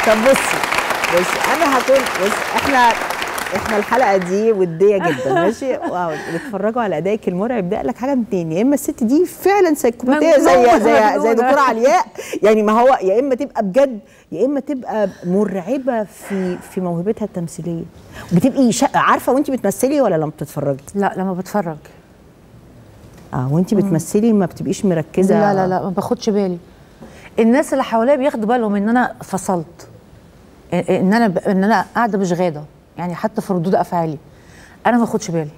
طب بصي بصي انا هكون بص احنا احنا الحلقه دي وديه جدا ماشي واو بتتفرجوا على ادائك المرعب ده قال لك حاجه من اتنين يا اما الست دي فعلا سيكوباتيه زي مجنونة، زي زي مجنونة. دكتوره علياء يعني ما هو يا اما تبقى بجد يا اما تبقى مرعبه في في موهبتها التمثيليه بتبقي شا... عارفه وانت بتمثلي ولا لما بتتفرجي لا لما بتفرج اه وانت بتمثلي ما بتبقيش مركزه لا لا لا ما باخدش بالي الناس اللي حواليا بياخدوا بالهم ان انا فصلت ان انا ب... ان انا قاعده مش غاده يعني حتى في ردود افعالي انا ما باخدش بالي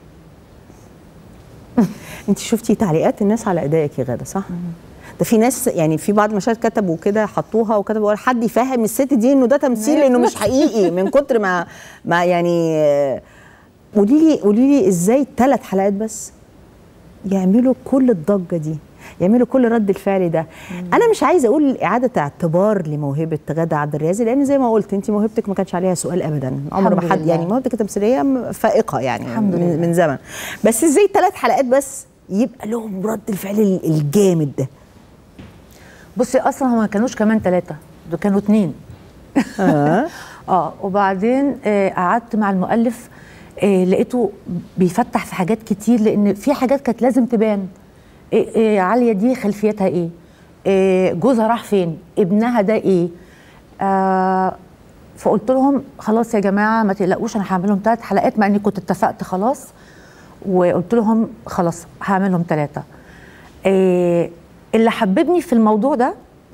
انت شفتي تعليقات الناس على ادائك يا غاده صح؟ ده في ناس يعني في بعض المشاهد كتبوا كده حطوها وكتبوا حد يفهم الست دي انه ده تمثيل انه مش حقيقي من كتر ما ما يعني آه، قولي لي قولي لي ازاي ثلاث حلقات بس يعملوا كل الضجه دي يعملوا كل رد الفعل ده انا مش عايزه اقول اعاده اعتبار لموهبه غاده عبد الرازق لان زي ما قلت انت موهبتك ما كانش عليها سؤال ابدا عمر الحمد ما حد لله. يعني موهبتك التمثيليه م- فائقه يعني الحمد من, لله. من زمن بس ازاي ثلاث حلقات بس يبقى لهم رد الفعل ال- الجامد ده بصي اصلا هم ما كانوش كمان ثلاثه دول كانوا اتنين اه اه وبعدين آه قعدت مع المؤلف آه لقيته بيفتح في حاجات كتير لان في حاجات كانت لازم تبان إيه إيه عاليه دي خلفيتها ايه, إيه جوزها راح فين ابنها ده ايه آه فقلت لهم خلاص يا جماعه ما تقلقوش انا هعمل لهم ثلاث حلقات مع اني كنت اتفقت خلاص وقلت لهم خلاص هعمل لهم ثلاثه إيه اللي حببني في الموضوع ده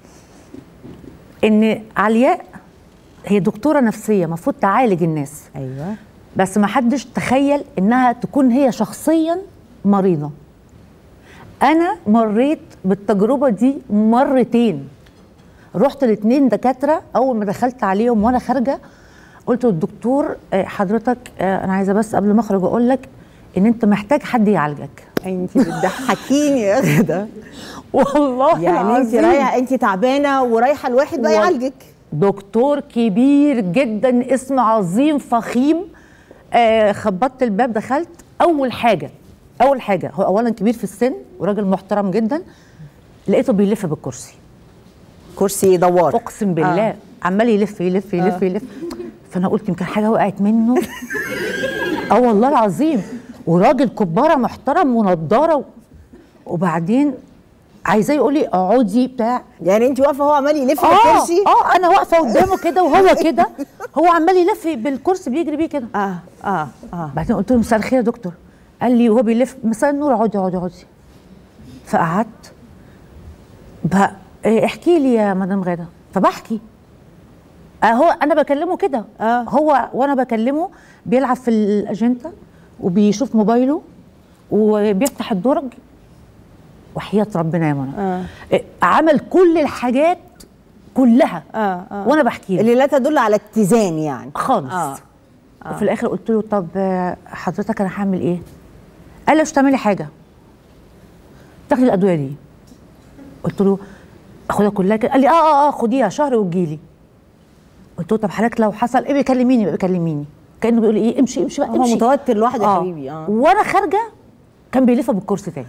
ان علياء هي دكتوره نفسيه المفروض تعالج الناس ايوه بس ما حدش تخيل انها تكون هي شخصيا مريضه انا مريت بالتجربه دي مرتين رحت الاثنين دكاتره اول ما دخلت عليهم وانا خارجه قلت للدكتور آه، حضرتك آه، انا عايزه بس قبل ما اخرج اقول لك ان انت محتاج حد يعالجك انت بتضحكيني يا غاده والله يعني انت العظيم. رايحه انت تعبانه ورايحه لواحد بقى و- يعالجك دكتور كبير جدا اسم عظيم فخيم آه خبطت الباب دخلت اول حاجه اول حاجه هو اولا كبير في السن وراجل محترم جدا لقيته بيلف بالكرسي كرسي دوار اقسم بالله آه. عمال يلف يلف يلف يلف فانا قلت يمكن حاجه وقعت منه اه والله العظيم وراجل كباره محترم ونضاره و... وبعدين عايزاه يقول لي اقعدي بتاع يعني انت واقفه هو عمال يلف اه بالكرسي اه انا واقفه قدامه كده وهو كده هو عمال يلف بالكرسي بيجري بيه كده اه اه اه بعدين قلت له مساء الخير يا دكتور قال لي وهو بيلف مساء النور اقعدي اقعدي اقعدي فقعدت بقى إيه، احكي لي يا مدام غاده فبحكي اهو انا بكلمه كده آه. هو وانا بكلمه بيلعب في الاجنده وبيشوف موبايله وبيفتح الدرج وحياه ربنا يا منى آه. إيه، عمل كل الحاجات كلها اه اه وانا بحكي له اللي لا تدل على اتزان يعني خالص آه. آه. وفي الاخر قلت له طب آه، حضرتك انا هعمل ايه قال لي مش تعملي حاجه تاخدي الادويه دي قلت له اخدها كلها كده قال لي اه اه اه خديها شهر وتجيلي قلت له طب حضرتك لو حصل ايه بيكلميني يبقى بيكلميني كانه بيقول لي ايه امشي امشي بقى هو امشي متوتر لوحده يا حبيبي اه وانا خارجه كان بيلف بالكرسي تاني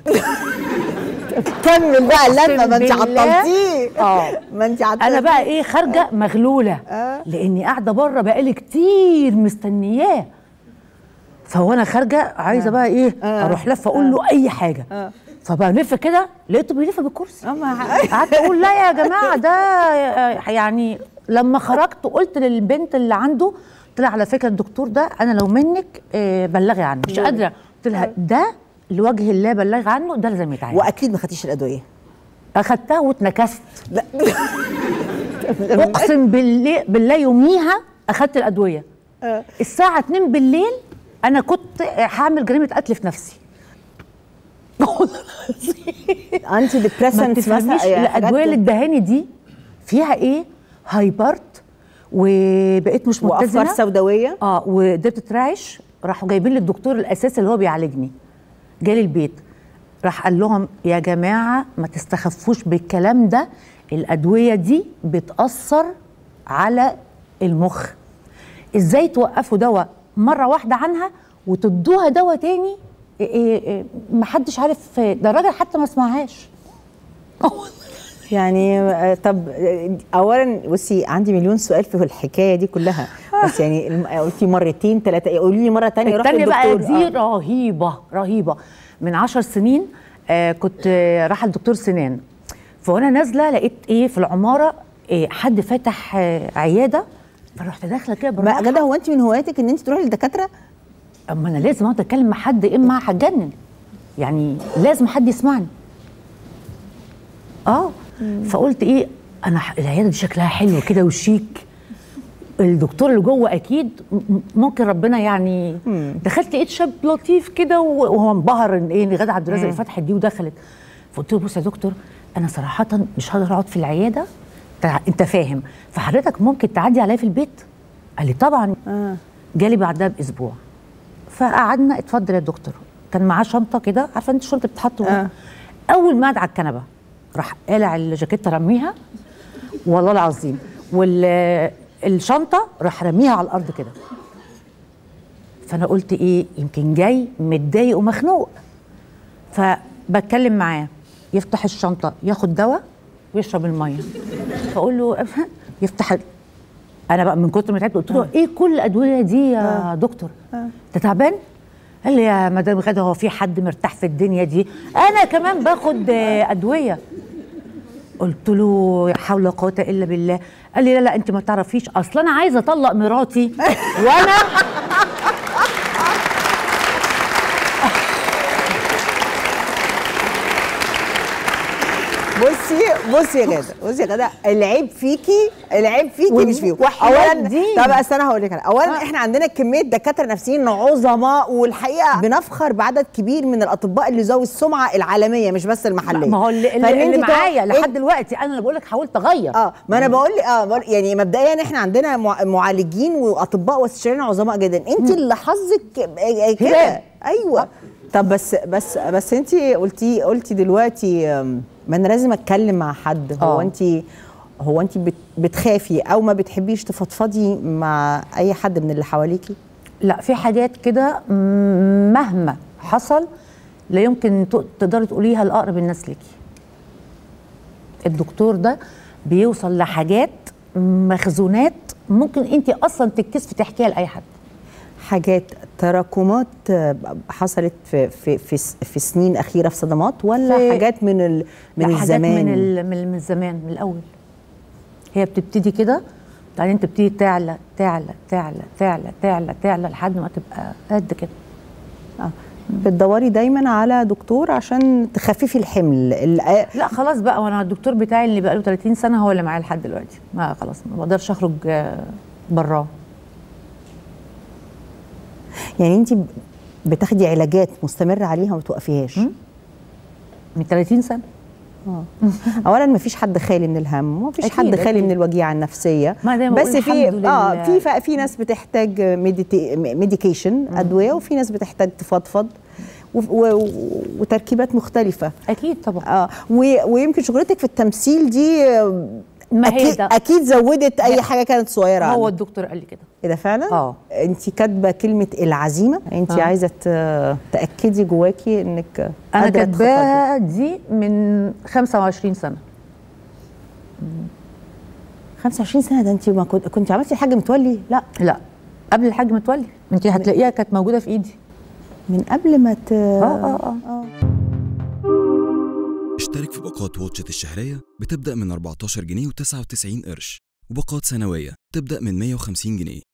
كمل بقى اللفه ما انت أقسم بالله. عطلتيه اه ما انت عطلتيه انا بقى ايه خارجه مغلوله آه. لاني قاعده بره بقالي كتير مستنياه فهو انا خارجه عايزه بقى ايه آه. اروح لفه اقول له اي حاجه آه. فبلف كده لقيته بيلف بالكرسي اه ما قعدت اقول لا يا جماعه ده آه، يعني لما خرجت قلت للبنت اللي عنده قلت لها على فكره الدكتور ده انا لو منك آه، بلغي عنه مش قادره قلت لها ده لوجه الله بلغي عنه ده لازم يتعالج واكيد ما خدتيش الادويه اخدتها واتنكست لا اقسم بالله بالله يوميها اخدت الادويه آه. الساعه 2 بالليل انا كنت هعمل جريمه قتل في نفسي انتي ما ديبريسنتس تفهميش مثلا يعني الادويه اللي حاجات- ادهاني دي فيها ايه هايبرت وبقيت مش متزنه وافكار سوداويه اه وقدرت ترعش راحوا جايبين لي الدكتور الاساسي اللي هو بيعالجني جالي البيت راح قال لهم يا جماعه ما تستخفوش بالكلام ده الادويه دي بتاثر على المخ ازاي توقفوا دواء مره واحده عنها وتدوها دواء تاني إيه إيه إيه محدش عارف ده الراجل حتى ما سمعهاش يعني آه، طب آه، اولا بصي عندي مليون سؤال في الحكايه دي كلها بس يعني الم- قلتي مرتين ثلاثه قولي لي مره ثانيه التانية بقى دي رهيبة رهيبة من عشر سنين آه كنت آه رايحة لدكتور سنان فوانا نازلة لقيت ايه في العمارة إيه حد فاتح آه عيادة فرحت داخلة كده ما بالراحة غدا هو انت من هواياتك ان انت تروحي للدكاتره اما انا لازم اقعد اتكلم مع حد اما هتجنن يعني لازم حد يسمعني اه فقلت ايه انا ح- العياده دي شكلها حلو كده وشيك الدكتور اللي جوه اكيد م- م- ممكن ربنا يعني دخلت لقيت شاب لطيف كده و- وهو انبهر ان ايه ان غاده عبد الرازق فتحت دي ودخلت فقلت له بص يا دكتور انا صراحه مش هقدر اقعد في العياده تع- انت فاهم فحضرتك ممكن تعدي عليا في البيت قال لي طبعا آه. جالي بعدها باسبوع فقعدنا اتفضل يا دكتور كان معاه شنطه كده عارفه انت الشنطه بتتحط ورا آه. اول ما قعد على الكنبه راح قالع الجاكيته رميها والله العظيم والشنطه راح رميها على الارض كده فانا قلت ايه يمكن جاي متضايق ومخنوق فبتكلم معاه يفتح الشنطه ياخد دواء ويشرب الميه فاقول له يفتح ال- انا بقى من كتر ما تعبت قلت له ايه كل الادويه دي يا دكتور انت تعبان قال لي يا مدام غدا هو في حد مرتاح في الدنيا دي انا كمان باخد آه، ادويه قلت له لا حول ولا قوه الا بالله قال لي لا لا انت ما تعرفيش اصل انا عايزه اطلق مراتي وانا بصي بصي يا غاده بصي يا غاده العيب فيكي العيب فيكي وال- مش فيهم وحياة اولا دين. طب بس انا هقول لك أنا. اولا آه. احنا عندنا كميه دكاتره نفسيين عظماء والحقيقه بنفخر بعدد كبير من الاطباء اللي ذوي السمعه العالميه مش بس المحليه ما هو اللي, فإن اللي, اللي أنت تق- معايا إيه- لحد دلوقتي انا اللي بقول لك حاولت اغير اه ما انا بقول اه بقول يعني مبدئيا احنا عندنا مع- معالجين واطباء واستشاريين عظماء جدا انت اللي حظك آه، آه، كده هلال. ايوه طب بس بس بس انت قلتي قلتي دلوقتي آم، ما انا لازم اتكلم مع حد هو آه. انت هو انت بت- بتخافي او ما بتحبيش تفضفضي مع اي حد من اللي حواليكي لا في حاجات كده م- مهما حصل لا يمكن ت- تقدري تقوليها لاقرب الناس ليكي الدكتور ده بيوصل لحاجات مخزونات ممكن انت اصلا تتكسفي تحكيها لاي حد حاجات تراكمات آه، حصلت في في في, س- في سنين اخيره في صدمات ولا في- حاجات من ال من لا، حاجات الزمان من ال- من من زمان من الاول هي بتبتدي كده بعدين تبتدي تعلى تعلى تعلى تعلى تعلى تعلى لحد ما تبقى قد كده آه. بتدوري دايما على دكتور عشان تخففي الحمل ال- لا خلاص بقى وانا الدكتور بتاعي اللي بقاله 30 سنه هو اللي معايا لحد دلوقتي ما خلاص ما بقدرش اخرج آه، براه يعني انت بتاخدي علاجات مستمره عليها وما بتوقفيهاش من 30 سنه اولا ما فيش حد خالي من الهم وما فيش أكيد، حد خالي أكيد. من الوجيعه النفسيه ما زي ما بس بقول في الحمد اه لله. في ف- في ناس بتحتاج ميديكيشن ادويه وفي ناس بتحتاج تفضفض و- و- وتركيبات مختلفه اكيد طبعا اه و- ويمكن شغلتك في التمثيل دي آه، ما هي اكيد ده. اكيد زودت اي حاجه كانت صغيره هو عنك. الدكتور قال لي كده ايه ده فعلا؟ آه. انت كاتبه كلمه العزيمه انت آه. عايزه ت- تاكدي جواكي انك انا قادرة تخططي. كاتباها دي من 25 سنه 25 سنه ده انت ما كنت كنت عملتي الحاجه متولي لا لا قبل الحاج متولي انت هتلاقيها كانت موجوده في ايدي من قبل ما ت... اه اه اه اشترك في باقات واتشت الشهرية بتبدأ من 14 جنيه و99 قرش وباقات سنوية تبدأ من 150 جنيه